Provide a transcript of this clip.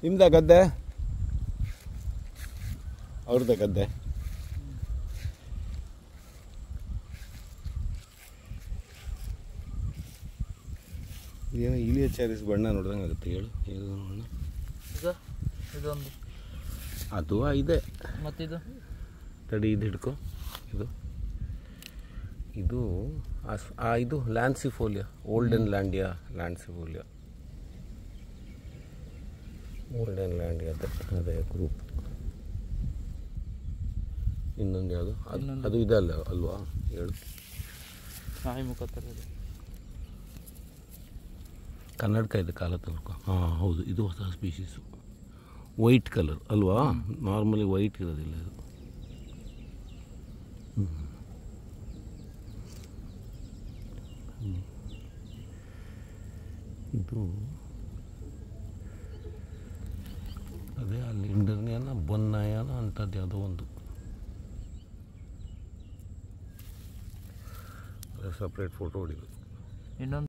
ನಿಮ್ದ ಗದ್ದೆ ಅವ್ರದ್ದ ಗದ್ದೆ ಏನೋ ಇಲಿಯ ಚಾರಿಸ್ ಬಣ್ಣ ನೋಡ್ದಂಗೆ ಆಗುತ್ತೆ ಹೇಳು ಇದು ಬಣ್ಣ ಇದು ಇದೊಂದು ಅದು ಇದೆ ಮತ್ತಿದು ತಡಿ ಇದು ಹಿಡ್ಕೊ ಇದು ಇದು ಆ ಸ್- ಆ ಇದು ಲ್ಯಾನ್ಸಿಫೋಲಿಯಾ ಓಲ್ಡನ್ ಲ್ಯಾಂಡಿಯಾ ಲ್ಯಾಂಡ್ಸಿಫೋಲಿಯಾ ಓಲ್ಡನ್ ಲ್ಯಾಂಡಿಯಾ ಅದೇ ಅದೇ ಗ್ರೂಪ್ ಇನ್ನೊಂದು ಯಾವುದು ಅದು ಇನ್ನೊಂದು. ಅದು ಇದೆ ಅಲ್ಲ ಅಲ್ವಾ ಹೇಳು ನಾಯಿ ಮುಖ ಥರ ಇದೆ ಕನ್ನಡಕ ಇದೆ ಕಾಲ ತನಕ ಹಾಂ ಹೌದು ಇದು ಹೊಸ ಸ್ಪೀಶೀಸು ವೈಟ್ ಕಲರ್ ಅಲ್ವಾ ನಾರ್ಮಲಿ ವೈಟ್ ಇರೋದಿಲ್ಲ ಇದು ಹ್ಮ್. ಹ್ಮ್. ಇದು ಅದೇ ಅಲ್ಲಿ ಇಂಡರ್ನಿಯನ ಬೊನ್ನಾಯನ ಅಂಥದ್ದು ಯಾವುದೋ ಒಂದು ಸಪ್ರೇಟ್ ಫೋಟೋ ಹೊಡಿಬೇಕು ಇನ್ನೊಂದು